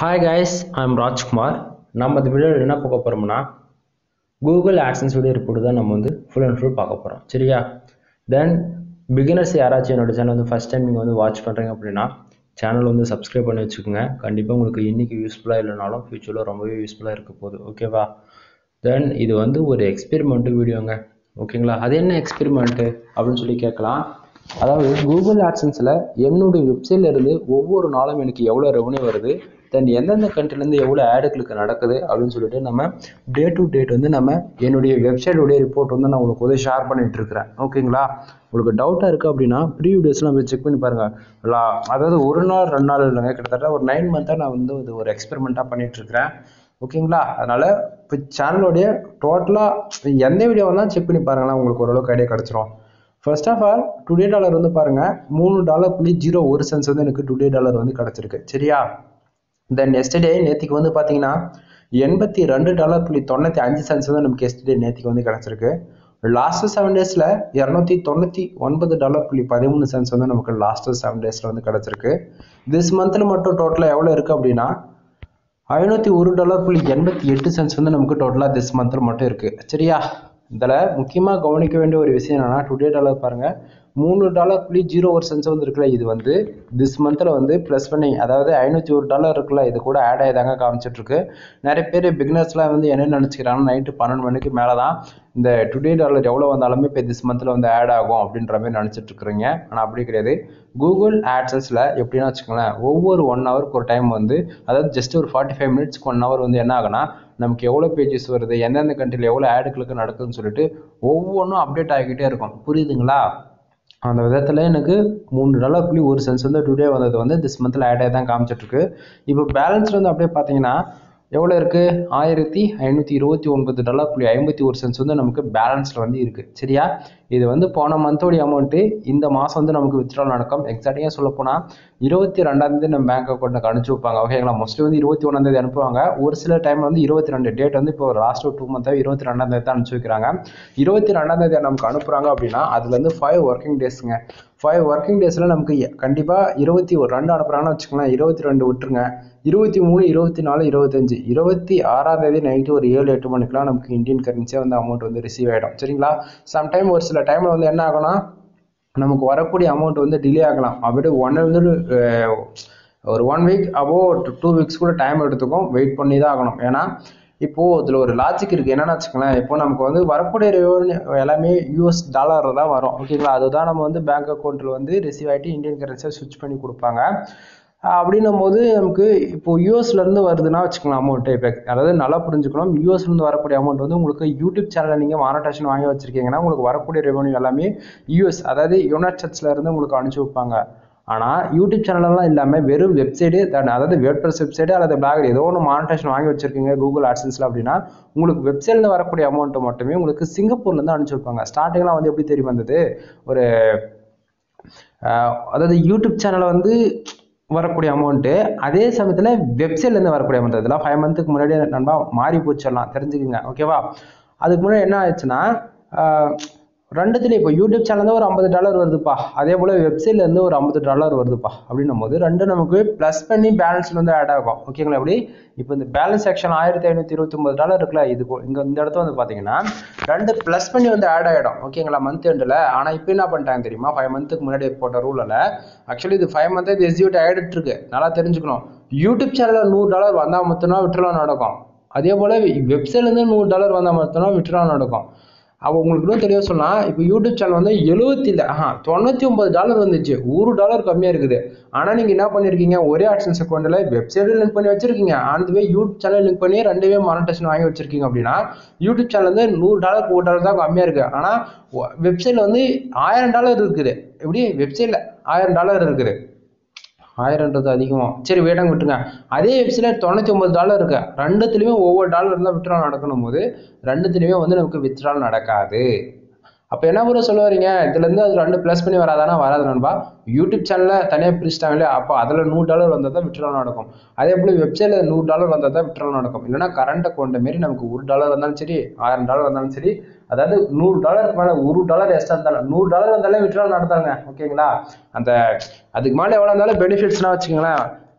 hi guys I'm Rajkumar நம்ம இந்த வீடியோவில் என்ன பார்க்க போகிறோம்னா கூகுள் ஆட்சன்ஸ் வீடியோ ரிப்போர்ட் தான் நம்ம வந்து ஃபுல் அண்ட் ஃபுல் பார்க்க போகிறோம் சரியா தென் பிகினர்ஸ் யாராச்சும் என்னோட சேனல் வந்து ஃபஸ்ட் டைம் நீங்கள் வந்து வாட்ச் பண்ணுறீங்க அப்படின்னா சேனல் வந்து சப்ஸ்கிரைப் பண்ணி வச்சுக்கோங்க கண்டிப்பாக உங்களுக்கு இன்றைக்கி யூஸ்ஃபுல்லாக இல்லைனாலும் ஃப்யூச்சரில் ரொம்பவே யூஸ்ஃபுல்லாக இருக்க போகுது ஓகேவா தென் இது வந்து ஒரு எக்ஸ்பெரிமெண்ட்டு வீடியோங்க ஓகேங்களா அது என்ன எக்ஸ்பெரிமெண்ட்டு அப்படின்னு சொல்லி கேட்கலாம் அதாவது கூகுள் ஆட்சன்ஸில் என்னுடைய வெப்சைட்ல இருந்து ஒவ்வொரு நாளும் எனக்கு எவ்வளோ ரெவன்யூ வருது தென் எந்தெந்த கண்ட்ரிலேருந்து எவ்வளோ ஆடுகளுக்கு நடக்குது அப்படின்னு சொல்லிட்டு நம்ம டே டு டேட் வந்து நம்ம என்னுடைய வெப்சைட்டுடைய ரிப்போர்ட் வந்து நான் உங்களுக்கு வந்து ஷேர் பண்ணிட்டு இருக்கிறேன் ஓகேங்களா உங்களுக்கு டவுட்டாக இருக்குது அப்படின்னா ப்ரீ வீடியோஸ்லாம் போய் செக் பண்ணி பாருங்கள் லா அதாவது ஒரு நாள் ரெண்டு நாள் இல்லைங்க கிட்டத்தட்ட ஒரு நைன் மந்த்தாக நான் வந்து இது ஒரு எக்ஸ்பெரிமெண்ட்டாக பண்ணிட்டு இருக்கிறேன் ஓகேங்களா அதனால் இப்போ சேனலோடைய டோட்டலாக எந்த வீடியோ வந்தாலும் செக் பண்ணி பாருங்களேன் உங்களுக்கு ஓரளவுக்கு ஐடியா கிடச்சிரும் first of all today dollar வந்து பாருங்கள் மூணு டாலர் புள்ளி ஜீரோ ஒரு சென்ஸ் வந்து எனக்கு டுடே டாலர் வந்து கிடச்சிருக்கு சரியா தென் எஸ்டர்டே நேற்றுக்கு வந்து பார்த்தீங்கன்னா எண்பத்தி ரெண்டு டாலர் புள்ளி தொண்ணூற்றி அஞ்சு சென்ஸ் வந்து நமக்கு எஸ்டர்டே நேற்றுக்கு வந்து கிடச்சிருக்கு லாஸ்ட் செவன் டேஸில் இரநூத்தி தொண்ணூற்றி ஒன்பது டாலர் புள்ளி பதிமூணு சென்ஸ் வந்து நமக்கு லாஸ்ட் செவன் டேஸில் வந்து கிடச்சிருக்கு திஸ் மந்தில் மட்டும் டோட்டலாக எவ்வளோ இருக்குது அப்படின்னா ஐநூற்றி ஒரு டாலர் புள்ளி எண்பத்தி எட்டு சென்ஸ் வந்து நமக்கு டோட்டலாக திஸ் மந்தில் மட்டும் இருக்குது சரியா இதில் முக்கியமாக கவனிக்க வேண்டிய ஒரு விஷயம் என்னென்னா டுடே டாலர் பாருங்கள் மூணு டாலர் புள்ளி ஜீரோ ஒரு சென்ஸ் வந்து இருக்குல்ல இது வந்து திஸ் மந்தில் வந்து ப்ளஸ் பண்ணி அதாவது ஐநூற்றி ஒரு டாலர் இருக்குல்ல இது கூட ஆட் ஆகிதாங்க காமிச்சிட்ருக்கு நிறைய பேர் பிக்னர்ஸ்லாம் வந்து என்ன நினச்சிக்கிறாங்கன்னா நைட்டு பன்னெண்டு மணிக்கு மேலே தான் இந்த டுடே டாலர் எவ்வளோ வந்தாலுமே இப்போ திஸ் மந்தில் வந்து ஆட் ஆகும் அப்படின்ற மாதிரி நினச்சிட்டு இருக்கிறீங்க ஆனால் அப்படி கிடையாது கூகுள் ஆட்ஸஸில் எப்படின்னா வச்சுக்கோங்களேன் ஒவ்வொரு ஒன் ஹவருக்கு ஒரு டைம் வந்து அதாவது ஜஸ்ட் ஒரு ஃபார்ட்டி ஃபைவ் மினிட்ஸ்க்கு ஒன் ஹவர் வந்து என்ன ஆகுனா நமக்கு எவ்வளோ பேஜஸ் வருது எந்தெந்த கண்ட்ரியில் எவ்வளோ ஆடுகளுக்கு நடக்குதுன்னு சொல்லிட்டு ஒவ்வொன்றும் அப்டேட் ஆகிக்கிட்டே இருக்கும் புரியுதுங்களா அந்த விதத்தில் எனக்கு மூணு டாலர் புள்ளி ஒரு சென்ஸ் வந்து டுடே வந்தது வந்து திஸ் மந்தில் ஆட் ஆகி தான் காமிச்சிட்ருக்கு இப்போ பேலன்ஸ் வந்து அப்படியே பார்த்தீங்கன்னா எவ்வளோ இருக்குது ஆயிரத்தி ஐநூற்றி இருபத்தி ஒன்பது டாலர் புள்ளி ஐம்பத்தி ஒரு சென்ஸ் வந்து நமக்கு பேலன்ஸில் வந்து இருக்குது சரியா இது வந்து போன மந்தோடைய அமௌண்ட்டு இந்த மாதம் வந்து நமக்கு வித்ட்ரா நடக்கும் எக்ஸாக்டாக சொல்ல போனால் இருபத்தி ரெண்டாந்தேதி நம்ம பேங்க் அக்கௌண்ட்டுக்கு அனுப்பிச்சு வைப்பாங்க ஓகேங்களா மோஸ்ட்லி வந்து இருபத்தி ஒன்றாந்தேதி அனுப்புவாங்க ஒரு சில டைம் வந்து இருபத்தி ரெண்டு டேட் வந்து இப்போ லாஸ்ட் ஒரு டூ மந்த்தாக இருபத்தி ரெண்டாந்தேதி தான் அனுப்பிச்சு வைக்கிறாங்க இருபத்தி ரெண்டாந்தேதி நமக்கு அனுப்புகிறாங்க அப்படின்னா அதுலேருந்து ஃபைவ் ஒர்க்கிங் டேஸுங்க ஃபைவ் ஒர்க்கிங் டேஸில் நமக்கு கண்டிப்பாக இருபத்தி ஒரு ரெண்டு அனுப்புகிறாங்கன்னு வச்சுக்கோங்களேன் இருபத்தி ரெண்டு விட்டுருங்க இருபத்தி மூணு இருபத்தி நாலு இருபத்தஞ்சு இருபத்தி ஆறாம் தேதி நைட்டு ஒரு ஏழு எட்டு மணிக்கெலாம் நமக்கு இந்தியன் கரன்சியாக வந்து அமௌண்ட் வந்து ரிசீவ் ஆகிடும் சரிங்களா சம்டைம் ஒரு சில டைமில் வந்து என்ன ஆகும்னா நமக்கு வரக்கூடிய அமௌண்ட் வந்து டிலே ஆகலாம் அப்படி ஒன் வந்து ஒரு ஒன் வீக் அபோ டூ வீக்ஸ் கூட டைம் எடுத்துக்கும் வெயிட் பண்ணி தான் ஆகணும் ஏன்னா இப்போது இதில் ஒரு லாஜிக் இருக்குது என்னென்னு வச்சுக்கோங்களேன் இப்போ நமக்கு வந்து வரக்கூடிய ரெவன்யூ எல்லாமே யூஎஸ் டாலர் தான் வரும் ஓகேங்களா அதுதான் நம்ம வந்து பேங்க் அக்கௌண்ட்டில் வந்து ரிசீவ் ஆகிட்டு இந்தியன் கரன்சியாக ஸ்விட்ச் பண்ணி கொடுப்பாங்க அப்படின்னும் போது நமக்கு இப்போ யூஎஸ்லேருந்து வருதுன்னா வச்சுக்கலாம் அமௌண்ட்டு இப்போ அதாவது நல்லா புரிஞ்சுக்கணும் யூஎஸ்லேருந்து வரக்கூடிய அமௌண்ட் வந்து உங்களுக்கு யூடியூப் சேனலில் நீங்கள் மானடேஷன் வாங்கி வச்சுருக்கீங்கன்னா உங்களுக்கு வரக்கூடிய ரெவன்யூ எல்லாமே யூஎஸ் அதாவது யுனைட் ஸ்டேட்ஸ்லேருந்து உங்களுக்கு அனுப்பிச்சி வைப்பாங்க ஆனால் யூடியூப் சேனலெல்லாம் இல்லாமல் வெறும் வெப்சைடு அதாவது வேர்ட்பிரஸ் வெப்சைடு அல்லது பிளாக் ஏதோ ஒன்று மானிட்டேஷன் வாங்கி வச்சிருக்கீங்க கூகுள் ஆட்சன்ஸில் அப்படின்னா உங்களுக்கு வெப்சைட்டில் வரக்கூடிய அமௌண்ட்டு மட்டுமே உங்களுக்கு சிங்கப்பூர்லேருந்து அனுப்பிச்சி வைப்பாங்க ஸ்டார்டிங்லாம் வந்து எப்படி தெரியும் வந்தது ஒரு அதாவது யூடியூப் சேனலை வந்து வரக்கூடிய அமௌண்ட்டு அதே சமயத்தில் வெப்சைட்லேருந்து வரக்கூடிய அமௌண்ட் இதெல்லாம் ஃபைவ் மந்த்துக்கு முன்னாடி நண்பா மாறி போச்சிடலாம் தெரிஞ்சுக்கோங்க ஓகேவா அதுக்கு முன்னாடி என்ன ஆச்சுன்னா ரெண்டுத்துலேயும் இப்போ யூடியூப் சேனல் ஒரு ஐம்பது டாலர் வருதுப்பா அதே போல் வெப்சைட்லேருந்து ஒரு ஐம்பது டாலர் வருதுப்பா அப்படின்னும் போது ரெண்டு நமக்கு ப்ளஸ் பண்ணி பேலன்ஸில் வந்து ஆட் ஆகும் ஓகேங்களா எப்படி இப்போ இந்த பேலன்ஸ் செக்ஷன் ஆயிரத்தி ஐநூற்றி இருபத்தி ஒம்பது டாலர் இருக்குல்ல இது இங்கே இந்த இடத்துல வந்து பார்த்தீங்கன்னா ரெண்டு ப்ளஸ் பண்ணி வந்து ஆட் ஆகிடும் ஓகேங்களா மந்த் எண்டில் ஆனால் இப்போ என்ன பண்ணிட்டாங்க தெரியுமா ஃபைவ் மந்த்துக்கு முன்னாடி போட்ட ரூலில் ஆக்சுவலி இது ஃபைவ் மந்த்தே இது எஸ்யூட் ஆகிட்டு இருக்கு நல்லா தெரிஞ்சுக்கணும் யூடியூப் சேனலில் நூறு டாலர் வந்தால் மட்டும்தான் விட்டுலாம் நடக்கும் அதே போல் வெப்சைட்லேருந்து நூறு டாலர் வந்தால் மட்டும்தான் விட்டுலாம் நடக்கும் அப்போ உங்களுக்கு இன்னும் தெளிவாக சொன்னால் இப்போ யூடியூப் சேனல் வந்து எழுபத்தி இல்லை ஆஹா தொண்ணூற்றி ஒம்பது டாலர் வந்துச்சு ஒரு டாலர் கம்மியாக இருக்குது ஆனால் நீங்கள் என்ன பண்ணியிருக்கீங்க ஒரே ஆட்சன்ஸ் அக்கௌண்ட்டில் வெப்சைட்டில் லிங்க் பண்ணி வச்சிருக்கீங்க ஆனதுவே யூடியூப் சேனல் லிங்க் பண்ணி ரெண்டுவே மானிட்டேஷன் வாங்கி வச்சிருக்கீங்க அப்படின்னா யூடியூப் சேனல் வந்து நூறு டாலர் ஒரு டாலர் தான் கம்மியாக இருக்குது ஆனால் வெப்சைட்டில் வந்து ஆயிரம் டாலர் இருக்குது எப்படி வெப்சைட்டில் ஆயிரம் டாலர் இருக்குது ஆயிரம்ன்றது அதிகமாக சரி வேட்டாங்க விட்டுருங்க அதே வெப்சைட்டில் தொண்ணூற்றி ஒம்பது டாலர் இருக்கு ரெண்டுத்துலேயுமே ஒவ்வொரு டாலர் இருந்தால் வித்ட்ரால் நடக்கணும் போது ரெண்டுத்துலேயுமே வந்து நமக்கு வித்ட்ரால் நடக்காது அப்போ என்ன கூட சொல்ல வரீங்க இதுலேருந்து அது ரெண்டு ப்ளஸ் பண்ணி வராதானா வராது நண்பா யூடியூப் சேனலில் தனியாக பிரிச்சிட்டாங்களே அப்போ அதில் நூறு டாலர் வந்தால் தான் விட்ரல் நடக்கும் அதே போல் வெப்சைட்டில் நூறு டாலர் வந்தால் தான் விட்ரல் நடக்கும் இல்லைனா கரண்ட் அக்கௌண்ட் மாரி நமக்கு ஒரு டாலர் வந்தாலும் சரி ஆயிரம் டாலர் வந்தாலும் சரி அதாவது நூறு டாலருக்கு மேலே ஒரு டாலர் எக்ஸ்ட்ரா இருந்தாலும் நூறு டாலர் வந்தாலே விட்ரல் நடத்தாங்க ஓகேங்களா அந்த அதுக்கு மேலே எவ்வளோ இருந்தாலும் பெனிஃபிட்ஸ்லாம் வச்சுக்கோங்களேன்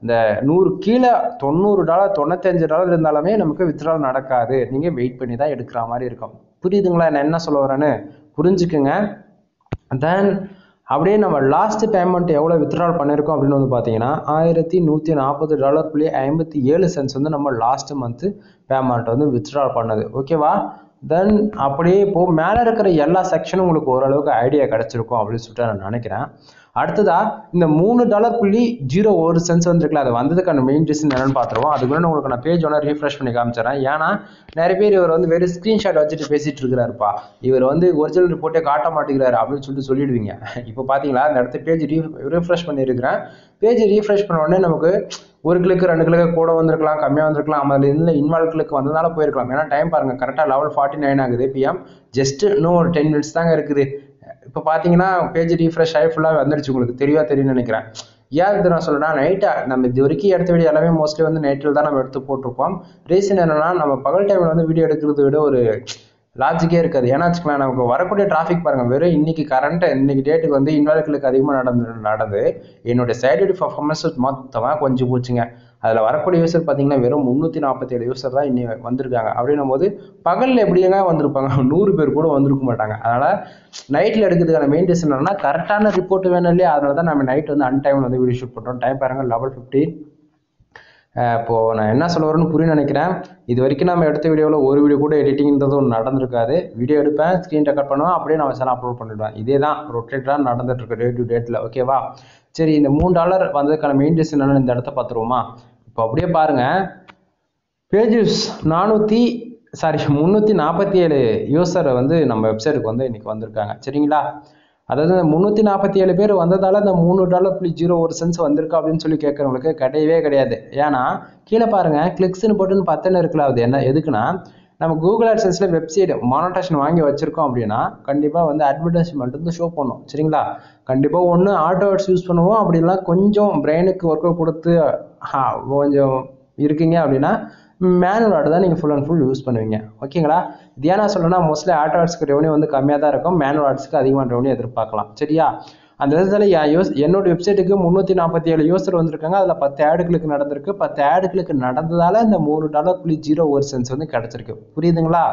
இந்த நூறு கீழே தொண்ணூறு டாலர் தொண்ணூத்தஞ்சு டாலர் இருந்தாலுமே நமக்கு வித்ட்ரால் நடக்காது நீங்கள் வெயிட் பண்ணி தான் எடுக்கிற மாதிரி இருக்கும் புரியுதுங்களா நான் என்ன சொல்ல வரேன்னு புரிஞ்சுக்குங்க தென் அப்படியே நம்ம லாஸ்ட் பேமெண்ட் எவ்வளோ வித்ட்ரால் பண்ணியிருக்கோம் அப்படின்னு வந்து பார்த்தீங்கன்னா ஆயிரத்தி நூற்றி நாற்பது டாலர் புள்ளி ஐம்பத்தி ஏழு சென்ஸ் வந்து நம்ம லாஸ்ட் மந்த்து பேமெண்ட் வந்து வித்ட்ரால் பண்ணது ஓகேவா தென் அப்படியே இப்போது மேலே இருக்கிற எல்லா செக்ஷனும் உங்களுக்கு ஓரளவுக்கு ஐடியா கிடச்சிருக்கும் அப்படின்னு சொல்லிட்டு நான் நினைக்கிறேன் அடுத்ததா இந்த மூணு டாலர் புள்ளி ஜீரோ ஒரு சென்ஸ் வந்துருக்குல்ல அது வந்ததுக்கான மெயின் ரீசன் என்னன்னு பார்த்துருவோம் அதுக்கு முன்னாடி உங்களுக்கு நான் பேஜ் ஒன்று ரீஃப்ரெஷ் பண்ணி காமிச்சிடறேன் ஏன்னா நிறைய பேர் இவர் வந்து வெறும் ஸ்க்ரீன்ஷாட் வச்சுட்டு பேசிட்டு இருக்கிறாருப்பா இவர் வந்து ஒரிஜினல் ரிப்போர்ட்டே காட்ட மாட்டேங்கிறாரு அப்படின்னு சொல்லிட்டு சொல்லிடுவீங்க இப்போ பார்த்தீங்களா இந்த இடத்த பேஜ் ரீ ரீஃப்ரெஷ் பண்ணியிருக்கிறேன் பேஜ் ரீஃப்ரெஷ் பண்ண உடனே நமக்கு ஒரு கிளிக்கு ரெண்டு கிளிக்கு கூட வந்திருக்கலாம் கம்மியாக வந்திருக்கலாம் அதில் இதில் இன்வால்வ் கிளிக் வந்ததால போயிருக்கலாம் ஏன்னா டைம் பாருங்கள் கரெக்டாக லெவல் ஃபார்ட்டி நைன் ஆகுது பிஎம் ஜஸ்ட் இன்னும் ஒரு டென் மினிட்ஸ் தாங்க இருக்குது இப்போ பார்த்தீங்கன்னா பேஜ் ரீஃப்ரெஷ் ஆகி ஃபுல்லாக வந்துடுச்சு உங்களுக்கு தெரியவா தெரியும்னு நினைக்கிறேன் ஏன் இது நான் சொல்றேன்னா நைட்டா நம்ம இது வரைக்கும் எடுத்த வீடியோ எல்லாமே மோஸ்ட்லி வந்து நைட்டில் தான் நம்ம எடுத்து போட்டிருப்போம் ரீசன் என்னன்னா நம்ம பகல் டைமில் வந்து வீடியோ எடுக்கிறத விட ஒரு லாஜிக்கே இருக்காது ஏன்னா வச்சுக்கலாம் நமக்கு வரக்கூடிய டிராஃபிக் பாருங்க வெறும் இன்னைக்கு கரண்ட் இன்னைக்கு டேட்டுக்கு வந்து இன்வால்களுக்கு அதிகமாக நடந்து நடந்து என்னுடைய சைடு பர்ஃபார்மன்ஸ் மொத்தமாக கொஞ்சம் போச்சுங்க அதில் வரக்கூடிய யூசர் பார்த்தீங்கன்னா வெறும் முந்நூற்றி நாற்பத்தி ஏழு யூசர் தான் இன்னி வந்திருக்காங்க அப்படின்னும் போது பகலில் எப்படிங்க வந்திருப்பாங்க நூறு பேர் கூட வந்திருக்க மாட்டாங்க அதனால் நைட்டில் எடுக்கிறதுக்கான மெயின் ரீசன் என்னன்னா கரெக்டான ரிப்போர்ட் வேணும் இல்லையா அதனால தான் நம்ம நைட் வந்து அன்டைமில் வந்து வீடியோ ஷூட் பண்ணுறோம் டைம் பாருங்கள் லெவல் ஃபிஃப்டி இப்போது நான் என்ன சொல்ல வரேன்னு புரிய நினைக்கிறேன் இது வரைக்கும் நம்ம எடுத்த வீடியோவில் ஒரு வீடியோ கூட எடிட்டிங்கிறது ஒன்று நடந்திருக்காது வீடியோ எடுப்பேன் ஸ்க்ரீன் ரெக்கார்ட் பண்ணுவேன் அப்படியே நான் சேனல் அப்லோட் பண்ணிடுவேன் இதே தான் ரொட்டேட்டராக நடந்துட்டு இருக்கு டே டு டேட்டில் ஓகேவா சரி இந்த மூணு டாலர் வந்ததுக்கான மெயின் ரீசன் என்னன்னு இந்த இடத்த பார்த்துருவோமா இப்போ அப்படியே பாருங்கள் பேஜஸ் நானூற்றி சாரி முந்நூற்றி நாற்பத்தி ஏழு யூசர் வந்து நம்ம வெப்சைட்டுக்கு வந்து இன்னைக்கு வந்திருக்காங்க சரிங்களா அதாவது முந்நூற்றி நாற்பத்தி ஏழு பேர் வந்ததால இந்த மூணு டாலர் புள்ளி ஜீரோ ஒரு சென்ஸ் வந்திருக்கா அப்படின்னு சொல்லி கேட்குறவங்களுக்கு கிடையவே கிடையாது ஏன்னா கீழே பாருங்க கிளிக்ஸ்னு போட்டுன்னு பத்தனை இருக்கலாம் அது என்ன எதுக்குன்னா நம்ம கூகுள் ஆட்சன்ஸில் வெப்சைட் மானிட்டேஷன் வாங்கி வச்சிருக்கோம் அப்படின்னா கண்டிப்பாக வந்து அட்வர்டைஸ்மெண்ட் வந்து ஷோ பண்ணும் சரிங்களா கண்டிப்பாக ஒன்று ஆட்டோ ஆட்ஸ் யூஸ் பண்ணுவோம் அப்படின்னா கொஞ்சம் பிரெயினுக்கு ஒர்க் கொடுத்து ஆ, கொஞ்சம் இருக்கீங்க அப்படின்னா மேனுவல் ஆர்ட் தான் நீங்கள் ஃபுல் அண்ட் ஃபுல் யூஸ் பண்ணுவீங்க ஓகேங்களா இது ஏன் நான் சொல்றேன்னா மோஸ்ட்லி ஆட்டோ ஆர்ட்ஸ்க்கு ரெவன்யூ வந்து கம்மியாக தான் இருக்கும் மேனுவல் ஆர்ட்ஸ்க்கு அதிகமான ரெவன்யூ எதிர்பார்க்கலாம் சரியா அந்த விதத்தில் என் யூஸ் என்னோட வெப்சைட்டுக்கு முந்நூற்றி நாற்பத்தி ஏழு யூசர் வந்திருக்காங்க அதில் பத்து ஆடுகளுக்கு நடந்திருக்கு பத்து ஆடுகளுக்கு நடந்ததால இந்த மூணு டாலர் புள்ளி ஜீரோ ஒரு சென்ஸ் வந்து கிடச்சிருக்கு புரியுதுங்களா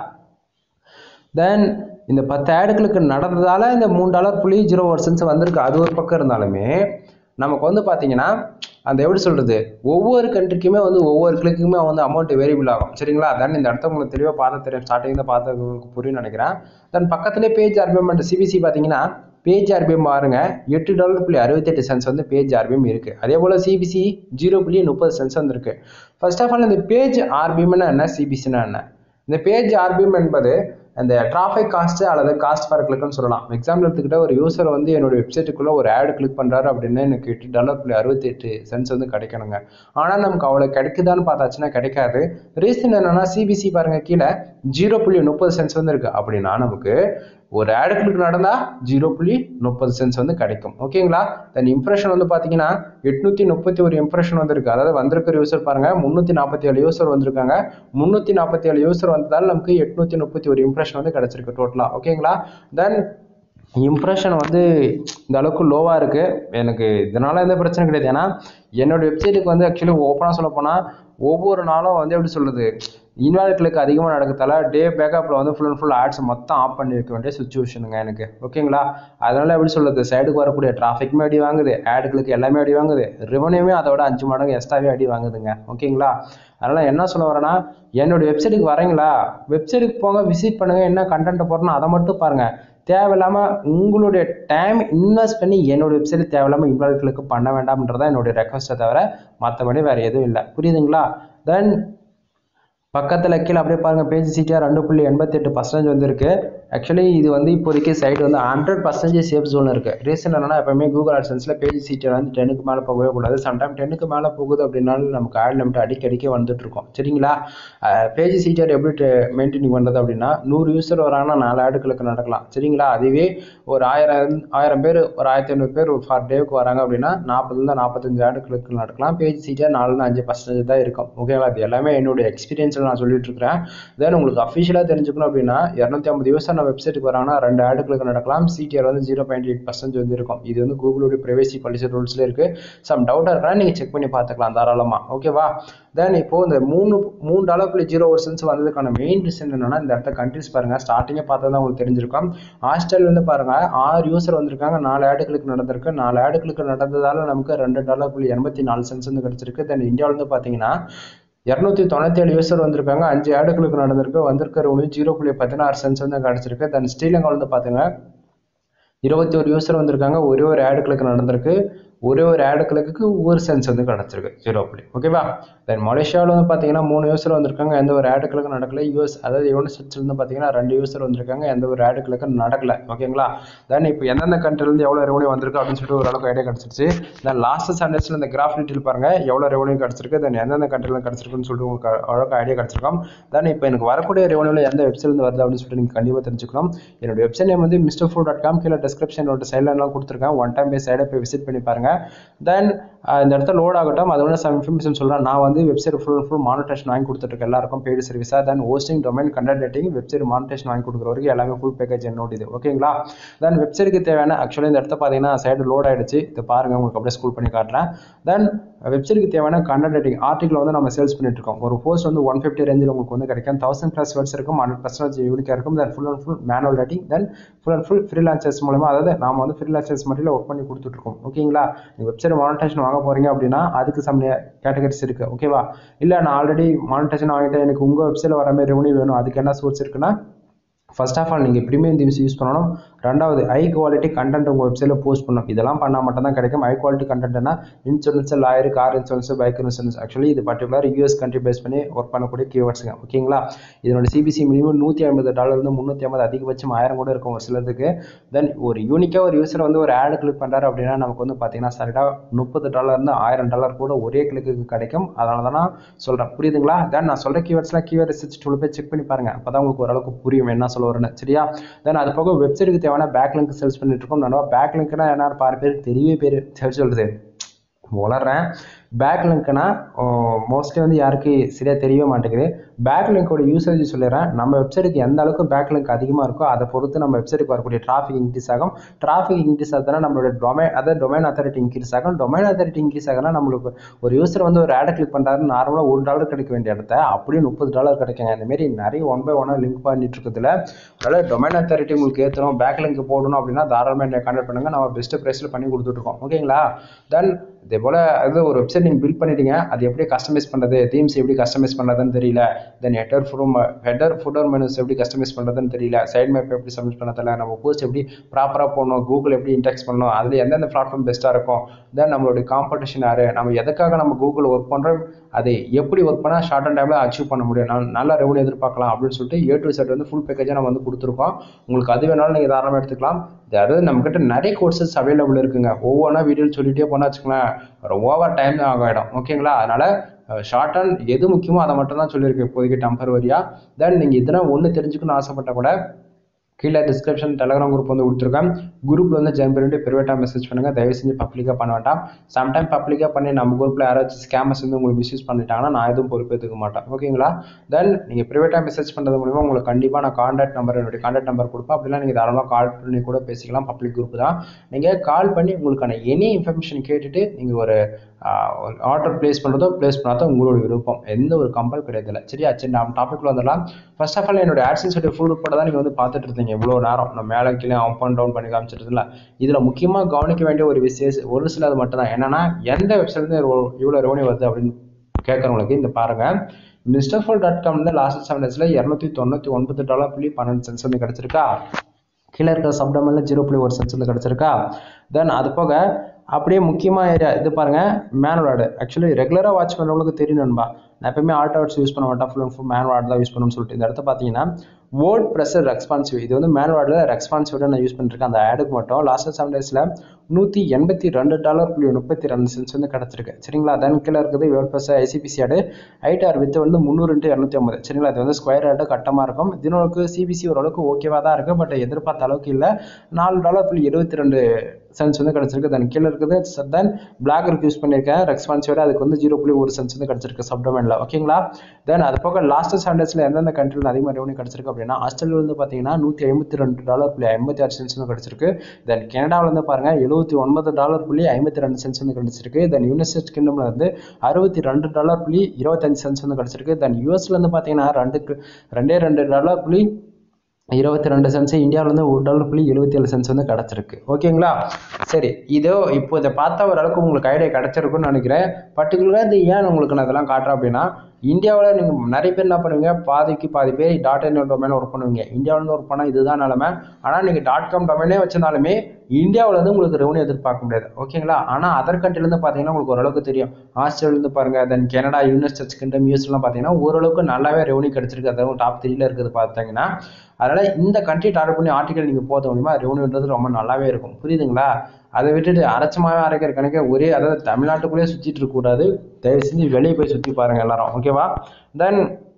தென் இந்த பத்து ஆடுகளுக்கு நடந்ததால இந்த மூணு டாலர் புள்ளி ஜீரோ ஒரு சென்ஸ் வந்திருக்கு அது ஒரு பக்கம் இருந்தாலுமே நமக்கு வந்து பார்த்தீங்கன்னா அந்த எப்படி சொல்றது ஒவ்வொரு கண்ட்ரிக்குமே வந்து ஒவ்வொரு கிளிக்குமே வந்து அமௌண்ட் வேரியபிள் ஆகும் சரிங்களா அதான் இந்த இடத்த உங்களுக்கு தெளிவாக பார்த்து தெரியும் ஸ்டார்டிங் தான் பார்த்து உங்களுக்கு புரியும் நினைக்கிறேன் தென் பக்கத்துலேயே பேஜ் ஆர்பிஎம் அண்ட் சிபிசி பார்த்தீங்கன்னா பேஜ் ஆர்பிஎம் பாருங்க எட்டு டாலர் புள்ளி அறுபத்தெட்டு சென்ஸ் வந்து பேஜ் ஆர்பிஎம் இருக்கு அதே போல சிபிசி ஜீரோ புள்ளி முப்பது சென்ஸ் வந்து இருக்கு ஃபர்ஸ்ட் ஆஃப் ஆல் இந்த பேஜ் ஆர்பிஎம்னா என்ன சிபிசினா என்ன இந்த பேஜ் ஆர்பிஎம் என்பது அந்த டிராஃபிக் காஸ்ட் அல்லது காஸ்ட் ஃபார் கிளிக்னு சொல்லலாம் எக்ஸாம்பிள் எடுத்துக்கிட்ட ஒரு யூசர் வந்து என்னோட வெப்சைட்டுக்குள்ள ஒரு ஆடு கிளிக் பண்றாரு அப்படின்னா எனக்கு எட்டு டாலர் புள்ளி அறுபத்தி எட்டு சென்ஸ் வந்து கிடைக்கணுங்க ஆனால் நமக்கு அவ்வளோ கிடைக்குதான்னு பார்த்தாச்சுன்னா கிடைக்காது ரீசன் என்னன்னா சிபிசி பாருங்க கீழே ஜீரோ புள்ளி முப்பது சென்ஸ் வந்து இருக்கு அப்படின்னா நமக்கு ஒரு ஆடு கிளிக் நடந்தா ஜீரோ புள்ளி முப்பது சென்ஸ் வந்து கிடைக்கும் ஓகேங்களா தென் இம்ப்ரெஷன் வந்து பார்த்தீங்கன்னா எட்நூத்தி முப்பத்தி ஒரு இம்ப்ரெஷன் வந்திருக்கு அதாவது வந்திருக்கிற யூசர் பாருங்க முந்நூற்றி நாற்பத்தி ஏழு யூசர் வந்திருக்காங்க முந்நூற்றி நாற்பத்தி ஏழு யூசர் வந்ததால் நமக்கு எட்நூத்தி முப்பத்தி ஒரு இம்ப்ரெஷன் வந்து கிடைச்சிருக்கு டோட்டலாக ஓகேங்களா தென் இம்ப்ரெஷன் வந்து இந்த அளவுக்கு லோவாக இருக்குது எனக்கு இதனால எந்த பிரச்சனை கிடையாது ஏன்னா என்னோட வெப்சைட்டுக்கு வந்து ஆக்சுவலி ஓப்பனாக சொல்ல போனால் ஒவ்வொரு நாளும் வந்து எப்படி சொல்கிறது இன்வால்க்களுக்கு அதிகமாக நடக்கிறதால டே பேக்கப்பில் வந்து ஃபுல் அண்ட் ஃபுல் ஆட்ஸ் மொத்தம் ஆஃப் பண்ணி வைக்க வேண்டிய சுச்சுவேஷனுங்க எனக்கு ஓகேங்களா அதனால எப்படி சொல்கிறது சைடுக்கு வரக்கூடிய டிராஃபிக்குமே அடி வாங்குது ஆடுகளுக்கு எல்லாமே அடி வாங்குது ரெவன்யூமே அதோட அஞ்சு மடங்கு எக்ஸ்ட்ராவே அடி வாங்குதுங்க ஓகேங்களா அதனால் என்ன சொல்ல வரேன்னா என்னோட வெப்சைட்டுக்கு வரீங்களா வெப்சைட்டுக்கு போங்க விசிட் பண்ணுங்க என்ன கண்டென்ட் போடணும் அதை மட்டும் பாருங்க தேவையில்லாமல் உங்களுடைய டைம் இன்வெஸ்ட் பண்ணி என்னோட வெப்சைட் தேவையில்லாமல் இன்வால்வ்களுக்கு பண்ண வேண்டாம்ன்றதான் என்னுடைய ரெக்வஸ்ட்டை தவிர மற்றபடி வேறு எதுவும் இல்லை புரியுதுங்களா தென் பக்கத்தில் கீழே அப்படியே பாருங்கள் பேஜ் சீட்டாக ரெண்டு புள்ளி எண்பத்தெட்டு பர்சன்டேஜ் வந்திருக்கு ஆக்சுவலி இது வந்து இப்போதைக்கு சைடு வந்து ஹண்ட்ரட் பர்சன்டேஜ் சேஃப் ஜோன் இருக்குது ரீசன் என்னன்னா எப்பவுமே கூகுள் ஆட்சன்ஸில் பேஜ் சீட்டர் வந்து டென்னுக்கு மேலே போகவே கூடாது சம்டைம் டென்னுக்கு மேலே போகுது அப்படின்னாலும் நமக்கு ஆட் லிமிட் அடிக்கடிக்க வந்துட்டு இருக்கும் சரிங்களா பேஜ் சீட்டர் எப்படி மெயின்டைன் பண்ணுறது அப்படின்னா நூறு யூசர் வராங்கன்னா நாலு ஆடுகளுக்கு நடக்கலாம் சரிங்களா அதுவே ஒரு ஆயிரம் ஆயிரம் பேர் ஒரு ஆயிரத்தி ஐநூறு பேர் ஒரு ஃபார் டேவுக்கு வராங்க அப்படின்னா நாற்பதுலேருந்து நாற்பத்தஞ்சு ஆடுகளுக்கு நடக்கலாம் பேஜ் சீட்டர் நாலுலேருந்து அஞ்சு பர்சன்டேஜ் தான் இருக்கும் ஓகேங்களா இது எல்லாமே என்னுடைய எக்ஸ்பீரியன்ஸில் டீட்டெயில்ஸில் நான் சொல்லிட்டு இருக்கிறேன் தென் உங்களுக்கு அஃபிஷியலாக தெரிஞ்சுக்கணும் அப்படின்னா இரநூத்தி ஐம்பது யூசர் நம்ம வெப்சைட்டுக்கு வராங்கன்னா ரெண்டு ஆடுகளுக்கு நடக்கலாம் சிடிஆர் வந்து ஜீரோ பாயிண்ட் எயிட் பர்சன்ட் வந்து இருக்கும் இது வந்து கூகுளுடைய ப்ரைவேசி பாலிசி ரூல்ஸில் இருக்குது சம் டவுட்டாக இருக்கா நீங்கள் செக் பண்ணி பார்த்துக்கலாம் தாராளமாக ஓகேவா தென் இப்போ இந்த மூணு மூணு டாலர் புள்ளி ஜீரோ ஒரு சென்ஸ் வந்ததுக்கான மெயின் ரீசன் என்னன்னா இந்த இடத்த கண்ட்ரிஸ் பாருங்க ஸ்டார்டிங்கே பார்த்தா தான் உங்களுக்கு தெரிஞ்சிருக்கும் ஹாஸ்டல் வந்து பாருங்க ஆறு யூசர் வந்திருக்காங்க நாலு ஆடுகளுக்கு நடந்திருக்கு நாலு ஆடுகளுக்கு நடந்ததால நமக்கு ரெண்டு டாலர் புள்ளி எண்பத்தி நாலு சென்ஸ் வந்து கிடைச்சிருக்கு தென் இந்தியாவில் வந்து பார்த்தீங்கன்னா இரநூத்தி தொண்ணூத்தி ஏழு யூசர் வந்திருக்காங்க அஞ்சு ஆடுகளுக்கு நடந்திருக்கு வந்திருக்கிற ஒன்று ஜீரோ புள்ளி பதினாறு சென்ஸ் வந்து கிடைச்சிருக்கு தென் ஸ்ரீலங்கா வந்து பார்த்தீங்க இருபத்தி ஒரு யூசர் வந்திருக்காங்க ஒரே ஒரு ஆடுகளுக்கு நடந்திருக்கு ஒரே ஒரு ஆடுகளுக்கு ஒரு சென்ஸ் வந்து கிடச்சிருக்கு ஜீரோ புள்ளி ஓகேவா தென் மலேசியாவில் வந்து பார்த்தீங்கன்னா மூணு யூசர் வந்திருக்காங்க எந்த ஒரு ஆடுகளுக்கு நடக்கல யூஎஸ் அதாவது யூனிசெட்ஸ் வந்து பார்த்தீங்கன்னா ரெண்டு யூசர் வந்திருக்காங்க எந்த ஒரு ஆடுகளுக்கு நடக்கல ஓகேங்களா தென் இப்போ எந்தெந்த countryல எவ்வளோ ரெவன்யூ வந்திருக்கு அப்படின்னு சொல்லிட்டு ஓரளவுக்கு ஐடியா கிடச்சிருச்சு தென் லாஸ்ட் சண்டேஸில் இந்த கிராஃப் டீட்டெயில் பாருங்க எவ்வளோ ரெவன்யூ கிடச்சிருக்கு தென் எந்தெந்த கண்ட்ரியில் கிடச்சிருக்குன்னு சொல்லிட்டு உங்களுக்கு ஓரளவுக்கு ஐடியா கிடச்சிருக்கும் தென் இப்போ எனக்கு வரக்கூடிய ரெவன்யூவில் எந்த வெப்சைட்லேருந்து வருது அப்படின்னு சொல்லிட்டு நீங்கள் கண்டிப்பாக தெரிஞ்சுக்கணும் என்னோட வெப்சைட் நேம் வந்து மிஸ்டர் ஃபுட் டாட் காம் கீழே டிஸ்கிரிப்ஷனோட சைட்லாம் கொடுத்துருக்கேன் ஒன் டைம் போய் சைடை போய் விசிட் பண்ணி பாருங்க தென் இந்த இடத்துல லோட் ஆகட்டும் அது வந்து சம் இன்ஃபர்மேஷன் சொல்கிறேன் நான் வந்து website full and full monetization வாங்கி கொடுத்துருக்கேன் எல்லாருக்கும் பெய்டு சர்வீஸாக then hosting domain content writing website monetization வாங்கி கொடுக்குற வரைக்கும் எல்லாமே ஃபுல் பேக்கேஜ் என்னோட இது ஓகேங்களா தென் வெப்சைட்டுக்கு தேவையான ஆக்சுவலி இந்த இடத்த பார்த்தீங்கன்னா சைடு லோட் ஆயிடுச்சு இது பாருங்க உங்களுக்கு அப்படியே ஸ்கூல் பண்ணி காட்டுறேன் தென் வெப்சைட்டுக்கு தேவையான கண்டென்ட் ரேட்டிங் ஆர்டிகல் வந்து நம்ம சேல்ஸ் பண்ணிட்டு இருக்கோம் ஒரு போஸ்ட் வந்து ஒன் ஃபிஃப்டி ரேஞ்சில் உங்களுக்கு வந்து கிடைக்கும் தௌசண்ட் ப்ளஸ் வேர்ட்ஸ் இருக்கும் ஹண்ட்ரட் பர்சன்டேஜ் யூனிக்காக இருக்கும் then full and full manual writing then full and full freelancers மூலமா அதாவது நாம வந்து ஃப்ரீலான்சர்ஸ் மட்டும் ஒர்க் பண்ணி கொடுத்துட்ருக்கோம் ஓகேங்களா நீங்கள் வெப்சைட் மானிட்டேஷன் வாங்க போறீங்க அப்படின்னா அதுக்கு சம் கேட்டகரிஸ் இருக்கு ஓகேவா இல்லை நான் ஆல்ரெடி மானிட்டேஷன் வாங்கிட்டேன் எனக்கு உங்கள் வெப்சைட்டில் வர மாதிரி ரெவன்யூ வேணும் அதுக்கு என்ன சோர்ஸ் இருக்குன்னா ஃபர்ஸ்ட் ஆஃப் ஆல் நீங்கள் ப்ரீமியம் தீவ்ஸ் யூஸ் பண்ணணும் ரெண்டாவது ஹை குவாலிட்டி கண்டென்ட் உங்கள் வெப்சைட்டில் போஸ்ட் பண்ணணும் இதெல்லாம் பண்ணால் மட்டும் தான் கிடைக்கும் ஹை குவாலிட்டி கண்டென்ட்னா insurance lawyer car insurance bike insurance actually இது பர்டிகுலர் யூஎஸ் கண்ட்ரி பேஸ் பண்ணி ஒர்க் பண்ணக்கூடிய கீவேர்ட்ஸுங்க ஓகேங்களா இதனோட சிபிசி மினிமம் நூற்றி ஐம்பது டாலர்லேருந்து முந்நூற்றி ஐம்பது அதிகபட்சம் ஆயிரம் கூட இருக்கும் ஒரு சிலதுக்கு தென் ஒரு யூனிக்காக ஒரு யூஸர் வந்து ஒரு ஆடு கிளிக் பண்ணுறாரு அப்படின்னா நமக்கு வந்து பார்த்தீங்கன்னா சரிடாக முப்பது டாலர்லேருந்து ஆயிரம் டாலர் கூட ஒரே கிளிக்கு கிடைக்கும் அதனால தான் நான் சொல்கிறேன் புரியுதுங்களா தென் நான் சொல்கிற கீவேர்ட்ஸ்லாம் கீவேர்ட் ரிசர்ச் டூல் போய் செக் பண்ணி பாருங்க அப்போ தான் உங்களுக்கு ஓரளவுக்கு புரியும் என்ன சொல்ல வரேன்னு சரியா தென் அது போக வெப்சைட்டுக்கு தேவையான பேக் லிங்க் சேல்ஸ் பண்ணிட்டு இருக்கோம் நான் பேக் லிங்க்னா என்ன பாரு பேர் தெரியவே பேர் சரி சொல்றது வளர்றேன் பேக் லிங்க்னா மோஸ்ட்லி வந்து யாருக்கு சரியாக தெரியவே மாட்டேங்குது பேக் லிங்கோட யூசேஜ் சொல்லிடுறேன் நம்ம வெப்சைட்டுக்கு எந்த அளவுக்கு பேக் லிங்க் அதிகமாக இருக்கோ அதை பொறுத்து நம்ம வெப்சைட்டுக்கு வரக்கூடிய டிராஃபிக் இன்க்ரீஸ் ஆகும் டிராஃபிக் இன்க்ரீஸ் ஆகுதுன்னா நம்மளோட டொமைன் அதாவது டொமைன் அத்தாரிட்டி இன்க்ரீஸ் ஆகும் டொமைன் அத்தாரிட்டி இன்க்ரீஸ் ஆகுனா நம்மளுக்கு ஒரு யூசர் வந்து ஒரு ஆடை கிளிக் பண்ணுறாரு நார்மலாக ஒரு டாலர் கிடைக்க வேண்டிய இடத்த அப்படியே முப்பது டாலர் கிடைக்குங்க இந்த மாதிரி நிறைய ஒன் பை ஒன்னாக லிங்க் பண்ணிட்டு இருக்கிறதுல அதனால் டொமைன் அத்தாரிட்டி உங்களுக்கு ஏற்றணும் பேக் லிங்க் போடணும் அப்படின்னா தாராளமாக என்னை கான்டாக்ட் பண்ணுங்க நம்ம பெஸ்ட் ப்ரைஸில் பண்ணி கொடுத்துட்ருக்கோம் ஓகேங்களா தென் இதே போல் அது ஒரு வெப்சைட் நீங்கள் பில்ட் பண்ணிட்டீங்க அது எப்படி கஸ்டமைஸ் பண்ணுறது தீம்ஸ் எப்படி கஸ்டமைஸ் பண்ணுறதுன்னு தெரியல தென் ஹெட்டர் ஃபுட்டும் ஹெட்டர் ஃபுட்டர் மெனுஸ் எப்படி கஸ்டமைஸ் பண்ணுறதுன்னு தெரியல சைட் மேப் எப்படி சப்மிட் பண்ண தெரியல நம்ம போஸ்ட் எப்படி ப்ராப்பராக போடணும் கூகுள் எப்படி இன்டெக்ஸ் பண்ணணும் அதில் எந்தெந்த பிளாட்ஃபார்ம் பெஸ்ட்டாக இருக்கும் தென் நம்மளுடைய காம்படிஷன் யார் நம்ம எதுக்காக நம்ம கூகுள் ஒர்க் பண்ணுறோம் அதை எப்படி ஒர்க் பண்ணால் ஷார்ட் அண்ட் டைமில் அச்சீவ் பண்ண முடியும் நான் நல்ல ரெவன்யூ எதிர்பார்க்கலாம் அப்படின்னு சொல்லிட்டு ஏ டு செட் வந்து ஃபுல் பேக்கேஜாக நம்ம வந்து கொடுத்துருக்கோம் உங்களுக்கு அது வேணாலும் நீங்கள் தாராளமாக எடுத்துக்கலாம் அதாவது நம்மக்கிட்ட நிறைய கோர்சஸ் அவைலபிள் இருக்குங்க ஒவ்வொன்றா வீடியோ சொல்லிட்டே போனால் வச்சுக்கோங்களேன் ஒரு ஓவர் டைம் ஆகிடும் ஓகேங்களா அதனால் ஷார்ட் அண்ட் எது முக்கியமோ அதை மட்டும் தான் சொல்லியிருக்கேன் இப்போதைக்கு டெம்பரவரியாக தென் நீங்கள் இதெல்லாம் ஒன்று தெரிஞ்சுக்கணும்னு ஆசைப்பட்டால் கூட கீழே டிஸ்கிரிப்ஷன் டெலகிராம் குரூப் வந்து கொடுத்துருக்கேன் குரூப்பில் வந்து ஜாயின் பண்ணிட்டு ப்ரைவேட்டாக மெசேஜ் பண்ணுங்கள் தயவு செஞ்சு பப்ளிக்காக பண்ண வேண்டாம் சம்டைம் பப்ளிக்காக பண்ணி நம்ம குரூப்பில் யாராச்சும் ஸ்கேமர்ஸ் வந்து உங்களுக்கு மிஸ்யூஸ் பண்ணிட்டாங்கன்னா நான் எதுவும் பொறுப்பேற்றுக்க மாட்டேன் ஓகேங்களா தென் நீங்கள் ப்ரைவேட்டாக மெசேஜ் பண்ணுறது மூலிமா உங்களுக்கு கண்டிப்பாக நான் காண்டாக்ட் நம்பர் என்னுடைய காண்டாக்ட் நம்பர் கொடுப்பேன் அப்படிலாம் நீங்கள் தாராளமாக கால் பண்ணி கூட பேசிக்கலாம் பப்ளிக் குரூப் தான் நீங்கள் கால் பண்ணி உங்களுக்கான எனி இன்ஃபர்மேஷன் கேட்டுட்டு நீங்கள் ஒரு ஆர்டர் ப்ளேஸ் பண்ணுறதோ ப்ளேஸ் பண்ணாதோ உங்களோட விருப்பம் எந்த ஒரு கம்பல் கிடையாது இல்லை சரியா சரி நம்ம டாப்பிக்கில் வந்துடலாம் ஃபர்ஸ்ட் ஆஃப் ஆல் என்னோட ஆட்சன்ஸ் ஃபுல் ரிப்போர்ட் தான் நீங்கள் வந்து பார்த்துட்டு இருந்தீங்க இவ்வளோ நேரம் நான் மேலே கீழே அப் அண்ட் டவுன் பண்ணி காமிச்சிருந்தல இதில் முக்கியமாக கவனிக்க வேண்டிய ஒரு விஷயம் ஒரு சிலது மட்டும் தான் என்னன்னா எந்த வெப்சைட்லேருந்து இவ்வளோ ரெவன்யூ வருது அப்படின்னு கேட்குறவங்களுக்கு இந்த பாருங்க மிஸ்டர் ஃபோல் டாட் காம்ல லாஸ்ட் செவன் டேஸில் இரநூத்தி தொண்ணூற்றி ஒன்பது டாலர் புள்ளி பன்னெண்டு சென்ஸ் வந்து கிடச்சிருக்கா கீழே இருக்கிற சப்டமில் ஜீரோ புள்ளி ஒரு சென்ஸ் வந்து கிடச்சிருக்கா தென் அது போக அப்படியே முக்கியமாக ஏரியா இது பாருங்கள் மேனுவல் ஆடு ஆக்சுவலி ரெகுலராக வாட்ச் பண்ணுறவங்களுக்கு தெரியும் நண்பா நான் எப்பவுமே ஆட்டோ ஆட்ஸ் யூஸ் பண்ண மாட்டேன் full and full manual ad தான் யூஸ் பண்ணணும்னு சொல்லிட்டு இந்த இடத்த பார்த்தீங்கன்னா வேர்ட் ப்ரெஷர் ரெஸ்பான்சிவ் இது வந்து மேன்வார்டில் ரெஸ்பான்சிவோட நான் யூஸ் பண்ணிருக்கேன் அந்த ஆடுக்கு மட்டும் லாஸ்ட் செவன் டேஸில் நூற்றி எண்பத்தி ரெண்டு டாலர் புள்ளி முப்பத்தி ரெண்டு சென்ஸ் வந்து கிடச்சிருக்கு சரிங்களா தென் கீழே இருக்குது வேர்ட் ப்ரெஷர் ஐசிபிசி ஆடு ஐடிஆர் வித்து வந்து முந்நூறு இன்ட்டு இரநூத்தி ஐம்பது சரிங்களா இது வந்து ஸ்கொயர் ஆடு கட்டமாக இருக்கும் இதனோருக்கு சிபிசி ஓரளவுக்கு ஓகேவாக தான் இருக்குது பட் எதிர்பார்த்த அளவுக்கு இல்லை நாலு டாலர் புள்ளி இருபத்தி ரெண்டு சென்ஸ் வந்து கிடச்சிருக்கு தென் கீழே இருக்குது தென் பிளாக் இருக்கு யூஸ் பண்ணியிருக்கேன் ரெஸ்பான்சிவோட அதுக்கு வந்து ஜீரோ புள்ளி ஒரு சென்ஸ் வந்து கிடச்சிருக்கு சப்டோமெனில் ஓகேங்களா தென் அது போக லாஸ்ட் செவன் எந்தெந்த கண்ட்ரியில் அதிகமாக ரெவன்யூ கிடச்சிருக்கு அப்படின்னா ஆஸ்திரேலியா வந்து பார்த்தீங்கன்னா நூற்றி ஐம்பத்தி ரெண்டு டாலர் புள்ளி ஐம்பத்தி ஆறு சென்ஸ் வந்து கிடச்சிருக்கு தென் கனடாவில் வந்து பாருங்கள் எழுபத்தி ஒன்பது டாலர் புள்ளி ஐம்பத்தி ரெண்டு சென்ஸ் வந்து கிடச்சிருக்கு தென் யுனைடெட் கிங்டம்ல இருந்து அறுபத்தி ரெண்டு டாலர் புள்ளி இருபத்தஞ்சு சென்ஸ் வந்து கிடச்சிருக்கு தென் யூஎஸ்ல இருந்து பார்த்தீங்கன்னா ரெண்டுக்கு ரெண்டே ரெண்டு டாலர் புள்ளி இருபத்தி ரெண்டு சென்ஸ் இந்தியாவிலேருந்து ஒரு டாலர் புள்ளி எழுபத்தி ஏழு சென்ஸ் வந்து கிடச்சிருக்கு ஓகேங்களா சரி இதோ இப்போ இதை பார்த்தா ஓரளவுக்கு உங்களுக்கு ஐடியா கிடச்சிருக்குன்னு நினைக்கிறேன் பர்டிகுலராக இது ஏன் உங்களுக்கு நான் இதெல்லாம் காட்டுறேன் அப்படின்னா இந்தியாவில் நீங்கள் நிறைய பேர் என்ன பண்ணுவீங்க பாதிக்கு பாதி பேர் டாட் இன் டொமைனில் ஒர்க் பண்ணுவீங்க இந்தியாவிலேருந்து ஒர்க் பண்ணால் இதுதான் நிலமை ஆனால் நீங்கள் டாட் காம் டொமைனே வச்சிருந்தாலுமே இந்தியாவிலேருந்து உங்களுக்கு ரெவன்யூ எதிர்பார்க்க முடியாது ஓகேங்களா ஆனால் அதர் கண்ட்ரிலேருந்து பார்த்தீங்கன்னா உங்களுக்கு ஓரளவுக்கு தெரியும் ஆஸ்திரேலியாலேருந்து பாருங்கள் தென் கனடா யுனைடெட் கிங்டம் யூஎஸ்லாம் பார்த்தீங்கன்னா ஓரளவுக்கு நல்லாவே ரெவன்யூ கிடச்சிருக்கு அதுவும் டாப் த்ரீல இருக்குது பார்த்தீங்கன்னா அதனால் இந்த கண்ட்ரி டார்கெட் பண்ணி ஆர்டிகல் நீங்கள் போத மூலியமாக ரெவன்யூன்றது ரொம்ப நல்லாவே இருக்கும் புரியுதுங்களா அதை விட்டுட்டு அரைச்சமாவே அரைக்கிற கணக்கே ஒரே அதாவது தமிழ்நாட்டுக்குள்ளேயே சுற்றிட்டு இருக்கக்கூடாது தயவு செஞ்சு வெளியே போய் சுற்றி பாருங்கள் எல்லாரும் ஓகேவா தென்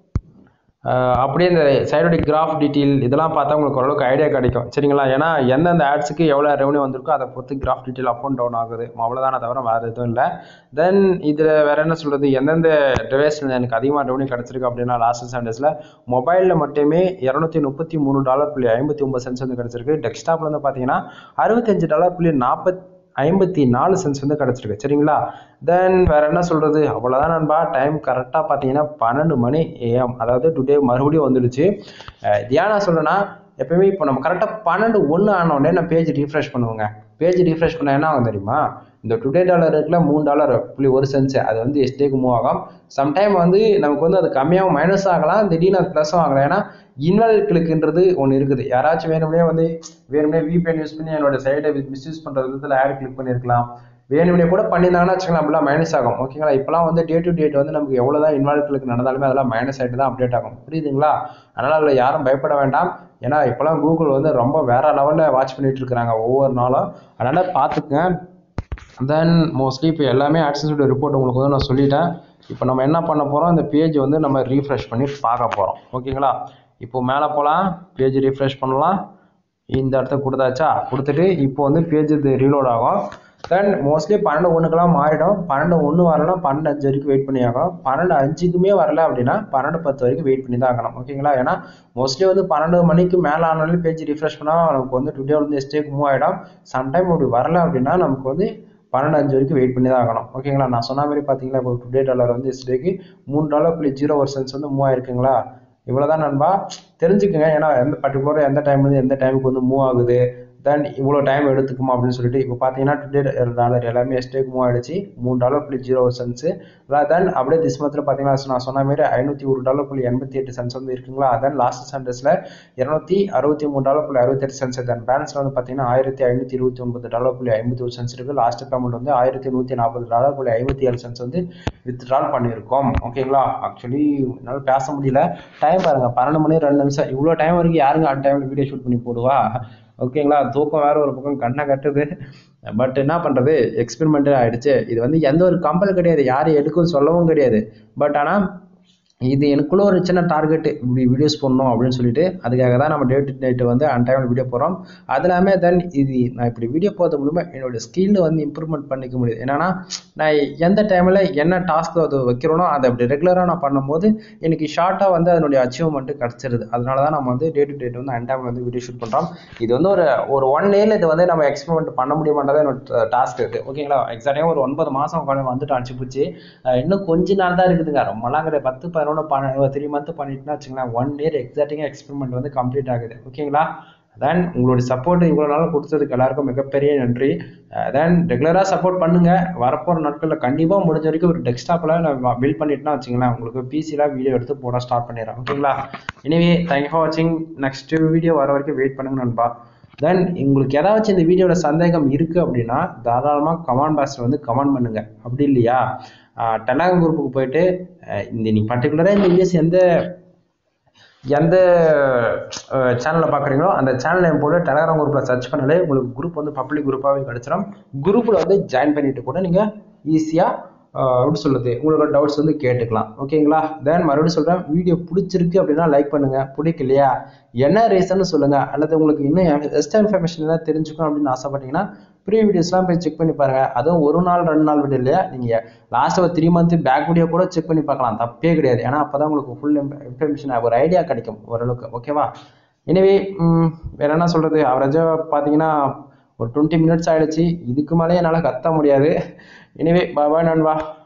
அப்படியே இந்த சைடோட கிராஃப் டீட்டெயில் இதெல்லாம் பார்த்தா உங்களுக்கு ஓரளவுக்கு ஐடியா கிடைக்கும் சரிங்களா ஏன்னா எந்தெந்த ஆட்ஸுக்கு எவ்வளோ ரெவன்யூ வந்திருக்கோ அதை பொறுத்து graph detail up and down ஆகுது அவ்வளோதானே தவிர வேறு எதுவும் இல்லை தென் இதில் வேற என்ன சொல்கிறது எந்தெந்த டிவைஸில் எனக்கு அதிகமாக ரெவன்யூ கிடச்சிருக்கு அப்படின்னா லாஸ்ட் செவன் டேஸில் மொபைலில் மட்டுமே இரநூத்தி முப்பத்தி மூணு டாலர் புள்ளி ஐம்பத்தி ஒம்பது சென்ஸ் வந்து கிடச்சிருக்கு டெஸ்க்டாப்பில் வந்து பார்த்தீங்கன்னா அறுபத்தஞ்சு டாலர் புள்ளி நாற்பத் ஐம்பத்தி நாலு சென்ஸ் வந்து கிடச்சிருக்கு சரிங்களா தென் வேற என்ன சொல்கிறது அவ்வளோதான் நண்பா டைம் கரெக்டாக பார்த்தீங்கன்னா பன்னெண்டு மணி ஏஎம் அதாவது டுடே மறுபடியும் வந்துடுச்சு இது ஏன் நான் சொல்கிறேன்னா எப்பயுமே இப்போ நம்ம கரெக்டாக பன்னெண்டு ஒன்று ஆனோடனே நான் பேஜ் ரீஃப்ரெஷ் பண்ணுவேங்க பேஜ் ரீஃப்ரெஷ் பண்ண என்ன ஆகும் தெரியுமா இந்த டுடே டாலர் இருக்குல்ல மூணு டாலர் புள்ளி ஒரு சென்ஸ் அது வந்து எஸ்டேக்கு மூவ் ஆகும் சம்டைம் வந்து நமக்கு வந்து அது கம்மியாகவும் மைனஸ் ஆகலாம் திடீர்னு அது ப்ளஸும் ஆகலாம் ஏன்னா இன்வாலிட் கிளிக்குன்றது ஒன்று இருக்குது யாராச்சும் வேணும்னே வந்து வேணும்னே விபிஎன் யூஸ் பண்ணி என்னோட சைடை மிஸ்யூஸ் பண்ணுற விதத்தில் ஆட் கிளிக் பண்ணியிருக்கலாம் வேணும்னே கூட பண்ணியிருந்தாங்கன்னா வச்சுக்கலாம் அப்படிலாம் மைனஸ் ஆகும் ஓகேங்களா இப்போலாம் வந்து டே டு டேட் வந்து நமக்கு எவ்வளோ தான் இன்வாலிட் கிளிக் நடந்தாலுமே அதெல்லாம் மைனஸ் ஆகிட்டு தான் அப்டேட் ஆகும் புரியுதுங்களா அதனால் அதில் யாரும் பயப்பட வேண்டாம் ஏன்னா இப்போலாம் கூகுள் வந்து ரொம்ப வேற லெவலில் வாட்ச் பண்ணிட்டு இருக்கிறாங்க ஒவ்வொரு நாளும் அதனால் பார்த்துக்குங்க தென் மோஸ்ட்லி இப்போ எல்லாமே ஆட்சன்ஸோட ரிப்போர்ட் உங்களுக்கு வந்து நான் சொல்லிட்டேன் இப்போ நம்ம என்ன பண்ண போகிறோம் இந்த பேஜ் வந்து நம்ம ரீஃப்ரெஷ் பண்ணி பார்க்க போகிறோம் ஓகேங்களா இப்போ மேலே போகலாம் பேஜ் ரீஃப்ரெஷ் பண்ணலாம் இந்த இடத்த கொடுத்தாச்சா கொடுத்துட்டு இப்போ வந்து பேஜ் இது ரீலோட் ஆகும் தென் மோஸ்ட்லி பன்னெண்டு ஒன்றுக்கெல்லாம் மாறிடும் பன்னெண்டு ஒன்று வரலாம் பன்னெண்டு அஞ்சு வரைக்கும் வெயிட் பண்ணி ஆகும் பன்னெண்டு அஞ்சுக்குமே வரல அப்படின்னா பன்னெண்டு பத்து வரைக்கும் வெயிட் பண்ணி தான் ஆகணும் ஓகேங்களா ஏன்னா மோஸ்ட்லி வந்து பன்னெண்டு மணிக்கு மேலே ஆனாலும் பேஜ் ரிஃப்ரெஷ் பண்ணால் நமக்கு வந்து டுடே வந்து எஸ்டேக் மூவ் ஆகிடும் சம்டைம் அப்படி வரல அப்படின்னா நமக்கு வந்து பன்னெண்டு அஞ்சு வரைக்கும் வெயிட் பண்ணி தான் ஆகணும் ஓகேங்களா நான் சொன்ன மாதிரி பார்த்தீங்களா இப்போ டுடே டாலர் வந்து எஸ்டேக்கு மூணு டாலர் புள்ளி ஜீரோ ஒரு சென்ஸ் வந்து மூவ் ஆயிருக்குங்களா இவ்வளோதான் நண்பா தெரிஞ்சுக்கங்க ஏன்னா எந்த பர்டிகுலராக எந்த டைம்லேருந்து எந்த டைமுக்கு வந்து மூவ் ஆகுது தென் இவ்வளோ டைம் எடுத்துக்குமா அப்படின்னு சொல்லிட்டு இப்போ பார்த்தீங்கன்னா டுடே டாலர் எல்லாமே எஸ்டேக் மூவ் ஆயிடுச்சு மூணு டாலர் புள்ளி ஜீரோ சென்ஸ் தென் அப்படியே திஸ் மந்த்தில் பார்த்தீங்கன்னா நான் சொன்ன மாதிரி ஐநூற்றி ஒரு டாலர் புள்ளி எண்பத்தி எட்டு சென்ஸ் வந்து இருக்குங்களா தென் லாஸ்ட் சென்டர்ஸில் இரநூத்தி அறுபத்தி மூணு டாலர் புள்ளி அறுபத்தெட்டு சென்ஸ் தென் பேலன்ஸில் வந்து பார்த்தீங்கன்னா ஆயிரத்தி ஐநூற்றி இருபத்தி ஒன்பது டாலர் புள்ளி ஐம்பத்தி ஒரு சென்ஸ் இருக்குது லாஸ்ட் பேமெண்ட் வந்து ஆயிரத்தி நூற்றி நாற்பது டாலர் புள்ளி ஐம்பத்தி ஏழு சென்ஸ் வந்து வித்ட்ரால் பண்ணியிருக்கோம் ஓகேங்களா ஆக்சுவலி என்னால் பேச முடியல டைம் பாருங்க பன்னெண்டு மணி ரெண்டு நிமிஷம் இவ்வளோ டைம் வரைக்கும் யாருங்க அந்த டைமில் வீடியோ ஷூட் பண்ணி போடுவா ஓகேங்களா தூக்கம் வேற ஒரு பக்கம் கண்ணை கட்டுது பட் என்ன பண்ணுறது எக்ஸ்பெரிமெண்ட்டே ஆயிடுச்சு இது வந்து எந்த ஒரு கம்பல் கிடையாது யாரும் எடுக்கும் சொல்லவும் கிடையாது பட் ஆனால் இது எனக்குள்ள ஒரு சின்ன டார்கெட் இப்படி வீடியோஸ் பண்ணணும் அப்படின்னு சொல்லிட்டு அதுக்காக தான் நம்ம டே டு நைட்டு வந்து அன் டைமில் வீடியோ போகிறோம் அது இல்லாமல் தென் இது நான் இப்படி வீடியோ போகிறது மூலமாக என்னோட ஸ்கில் வந்து இம்ப்ரூவ்மெண்ட் பண்ணிக்க முடியுது என்னன்னா நான் எந்த டைமில் என்ன டாஸ்க் அது வைக்கிறோனோ அதை அப்படி ரெகுலராக நான் பண்ணும்போது எனக்கு ஷார்ட்டாக வந்து அதனுடைய அச்சீவ்மெண்ட்டு கிடச்சிருது அதனால தான் நம்ம வந்து டே டு டேட் வந்து அன் டைமில் வந்து வீடியோ ஷூட் பண்ணுறோம் இது வந்து ஒரு ஒரு ஒன் இயரில் இது வந்து நம்ம எக்ஸ்பெரிமெண்ட் பண்ண முடியுமான்றதா என்னோட டாஸ்க் இருக்குது ஓகேங்களா எக்ஸாக்டாக ஒரு ஒன்பது மாதம் உட்காந்து வந்துட்டு அனுப்பிச்சு போச்சு இன்னும் கொஞ்ச நாள் தான் இருக்குதுங்க ரொம்பலாம் கிடையாது பத்து பதினொன்று பன்னெண்டு த்ரீ மந்த் பண்ணிட்டுனா வச்சுங்களேன் ஒன் இயர் எக்ஸாக்டிங்காக எக்ஸ்பெரிமெண்ட் வந்து கம்ப்ளீட் ஆகுது ஓகேங்களா தென் உங்களுடைய சப்போர்ட் இவ்வளோ நாள் கொடுத்ததுக்கு எல்லாருக்கும் மிகப்பெரிய நன்றி தென் ரெகுலராக சப்போர்ட் பண்ணுங்க வரப்போகிற நாட்களில் கண்டிப்பாக முடிஞ்ச வரைக்கும் ஒரு டெஸ்க்டாப்பில் நான் பில்ட் பண்ணிட்டுனா வச்சுங்களேன் உங்களுக்கு பிசியில் வீடியோ எடுத்து போட ஸ்டார்ட் பண்ணிடுறேன் ஓகேங்களா எனவே தேங்க்யூ ஃபார் வாட்சிங் நெக்ஸ்ட் வீடியோ வர வரைக்கும் வெயிட் பண்ணுங்க நண்பா தென் உங்களுக்கு ஏதாச்சும் இந்த வீடியோட சந்தேகம் இருக்குது அப்படின்னா தாராளமாக கமெண்ட் பாக்ஸில் வந்து கமெண்ட் பண்ணுங்க அப்படி இல்லையா டெலாகிராம் குரூப்புக்கு போயிட்டு இந்த நீ பர்டிகுலராக இந்த வீடியோஸ் எந்த எந்த சேனலில் பார்க்குறீங்களோ அந்த சேனல் நேம் போட்டு டெலகிராம் குரூப்பில் சர்ச் பண்ணாலே உங்களுக்கு குரூப் வந்து பப்ளிக் குரூப்பாகவே கிடச்சிடும் குரூப்பில் வந்து ஜாயின் பண்ணிட்டு கூட நீங்கள் ஈஸியாக எப்படி சொல்கிறது உங்களோட டவுட்ஸ் வந்து கேட்டுக்கலாம் ஓகேங்களா தென் மறுபடியும் சொல்கிறேன் வீடியோ பிடிச்சிருக்கு அப்படின்னா லைக் பண்ணுங்கள் பிடிக்கலையா என்ன ரீசன் சொல்லுங்கள் அல்லது உங்களுக்கு இன்னும் எக்ஸ்ட்ரா இன்ஃபர்மேஷன் எதாவது தெரிஞ்சுக்கணும் அப்படின்னு ஆசைப்பட்டீங்கன்னா ப்ரீ வீடியோஸ்லாம் போய் செக் பண்ணி பாருங்கள் அதுவும் ஒரு நாள் ரெண்டு நாள் வீடியோ இல்லையா நீங்கள் லாஸ்ட் ஒரு த்ரீ மந்த் பேக் வீடியோ கூட செக் பண்ணி பார்க்கலாம் தப்பே கிடையாது ஏன்னா அப்போ தான் உங்களுக்கு ஃபுல் இன்ஃபர்மேஷன் ஒரு ஐடியா கிடைக்கும் ஓரளவுக்கு ஓகேவா எனவே வேற என்ன சொல்கிறது அவரேஜாக பார்த்தீங்கன்னா ஒரு டுவெண்ட்டி மினிட்ஸ் ஆகிடுச்சு இதுக்கு மேலே என்னால் கத்த முடியாது எனவே பாபா நண்பா